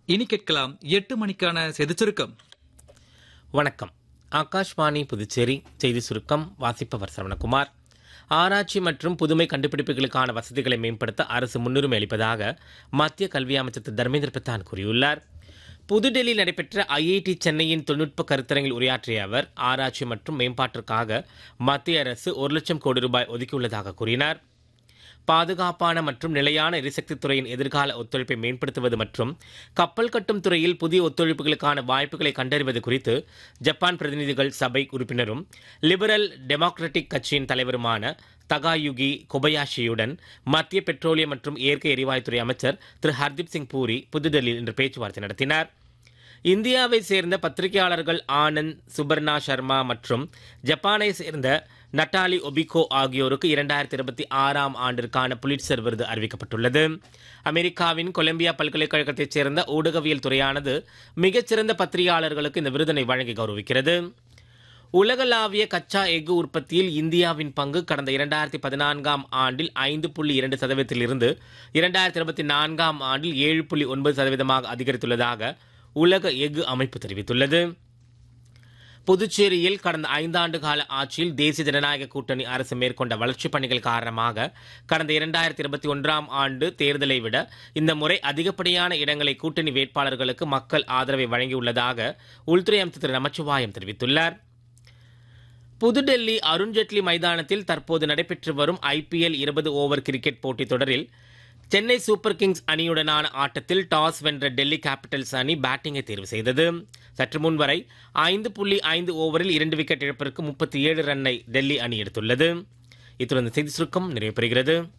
இனி கேட்கலாம் எட்டு மணிக்கான செய்தி சுருக்கம் வணக்கம் ஆகாஷ்வாணி புதுச்சேரி செய்தி சுருக்கம் வாசிப்பவர் சரவணகுமார் ஆராய்ச்சி மற்றும் புதுமை கண்டுபிடிப்புகளுக்கான வசதிகளை மேம்படுத்த அரசு முன்னுரிமை அளிப்பதாக மத்திய கல்வி அமைச்சர் திரு தர்மேந்திர பிரதான் கூறியுள்ளார் புதுடெல்லியில் நடைபெற்ற ஐஐடி சென்னையின் தொழில்நுட்ப கருத்தரங்கில் உரையாற்றிய அவர் ஆராய்ச்சி மற்றும் மேம்பாட்டிற்காக மத்திய அரசு ஒரு லட்சம் கோடி ரூபாய் ஒதுக்கியுள்ளதாக கூறினார் பாதுகாப்பான மற்றும் நிலையான எரிசக்தி துறையின் எதிர்கால ஒத்துழைப்பை மேம்படுத்துவது மற்றும் கப்பல் கட்டும் துறையில் புதிய ஒத்துழைப்புகளுக்கான வாய்ப்புகளை கண்டறிவது குறித்து ஜப்பான் பிரதிநிதிகள் சபை உறுப்பினரும் லிபரல் டெமோக்ராட்டிக் கட்சியின் தலைவருமான தகாயுகி கொபயாஷியுடன் மத்திய பெட்ரோலியம் மற்றும் இயற்கை எரிவாயுத்துறை அமைச்சர் திரு ஹர்தீப் சிங் பூரி புதுடெல்லியில் இன்று பேச்சுவார்த்தை நடத்தினார் இந்தியாவை சேர்ந்த பத்திரிகையாளர்கள் ஆனந்த் சுபர்ணா சர்மா மற்றும் ஜப்பானை சேர்ந்த நட்டாலி ஒபிகோ ஆகியோருக்கு இரண்டாயிரத்தி இருபத்தி ஆறாம் ஆண்டிற்கான புலிட்சர் விருது அறிவிக்கப்பட்டுள்ளது அமெரிக்காவின் கொலம்பியா பல்கலைக்கழகத்தைச் சேர்ந்த ஊடகவியல் துறையானது மிகச்சிறந்த பத்திரிகையாளர்களுக்கு இந்த விருதினை வழங்கி கௌரவிக்கிறது உலகளாவிய கச்சா எஃகு உற்பத்தியில் இந்தியாவின் பங்கு கடந்த இரண்டாயிரத்தி பதினான்காம் ஆண்டில் ஐந்து புள்ளி இரண்டு சதவீதத்திலிருந்து இரண்டாயிரத்தி இருபத்தி நான்காம் ஆண்டில் ஏழு புள்ளி ஒன்பது சதவீதமாக அதிகரித்துள்ளதாக உலக எஃகு அமைப்பு தெரிவித்துள்ளது புதுச்சேரியில் கடந்த ஐந்தாண்டு கால ஆட்சியில் தேசிய ஜனநாயக கூட்டணி அரசு மேற்கொண்ட வளர்ச்சிப் பணிகள் காரணமாக கடந்த இரண்டாயிரத்தி இருபத்தி ஒன்றாம் ஆண்டு தேர்தலை விட இந்த முறை அதிகப்படியான இடங்களை கூட்டணி வேட்பாளர்களுக்கு மக்கள் ஆதரவை வழங்கியுள்ளதாக உள்துறை அமைச்சர் திரு நமச்சிவாயம் தெரிவித்துள்ளார் புதுடெல்லி அருண்ஜேட்லி மைதானத்தில் தற்போது நடைபெற்று வரும் ஐபிஎல் இருபது ஓவர் கிரிக்கெட் போட்டித் தொடரில் சென்னை சூப்பர் கிங்ஸ் அணியுடனான ஆட்டத்தில் டாஸ் வென்ற டெல்லி கேபிட்டல்ஸ் அணி பேட்டிங்கை தேர்வு செய்தது சற்று முன் வரை ஐந்து புள்ளி ஐந்து ஓவரில் இரண்டு விக்கெட் இழப்பிற்கு முப்பத்தி ஏழு ரன்னை டெல்லி அணி எடுத்துள்ளது இத்துடன் இந்த செய்தி சுருக்கம் நிறைவு பெறுகிறது